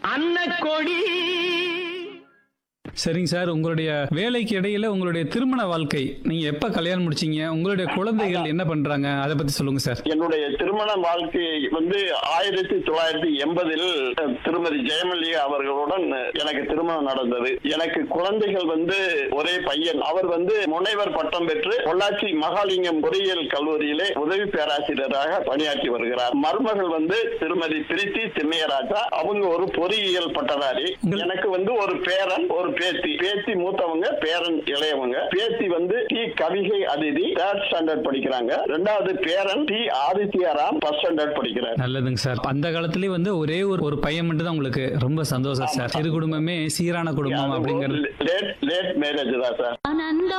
அன்னக்கொடி சரிங்க சார் உங்களுடைய வேலைக்கு இடையில உங்களுடைய திருமண வாழ்க்கை நீங்க எப்ப கல்யாணம் முடிச்சீங்க உங்களுடைய குழந்தைகள் என்ன பண்றாங்க அதை பத்தி சொல்லுங்க சார் என்னுடைய திருமண வாழ்க்கை வந்து ஆயிரத்தி தொள்ளாயிரத்தி எண்பதில் திருமதி ஜெயமல்லிகா அவர்களுடன் எனக்கு திருமணம் நடந்தது எனக்கு குழந்தைகள் வந்து ஒரே பையன் அவர் வந்து முனைவர் பட்டம் பெற்று பொள்ளாச்சி மகாலிங்கம் பொறியியல் கல்லூரியிலே உதவி பேராசிரியராக பணியாற்றி வருகிறார் மருமகள் வந்து திருமதி பிரீத்தி திண்ணையராஜா அவங்க ஒரு பொறியியல் பட்டதாரி உங்கள்- எனக்கு வந்து ஒரு பேரன் ஒரு பேத்தி பேத்தி மூத்தவங்க பேரன் இளையவங்க பேத்தி வந்து டி கவிகை அதிதி தேர்ட் ஸ்டாண்டர்ட் படிக்கிறாங்க ரெண்டாவது பேரன் டி ஆதித்யாராம் ஃபர்ஸ்ட் ஸ்டாண்டர்ட் படிக்கிறார் நல்லதுங்க சார் அந்த காலத்திலேயே வந்து ஒரே ஒரு ஒரு பையன் மட்டும் தான் உங்களுக்கு ரொம்ப சந்தோஷம் சார் சிறு குடும்பமே சீரான குடும்பம் அப்படிங்கிறது லேட் லேட் மேரேஜ் தான் சார் ஆனந்த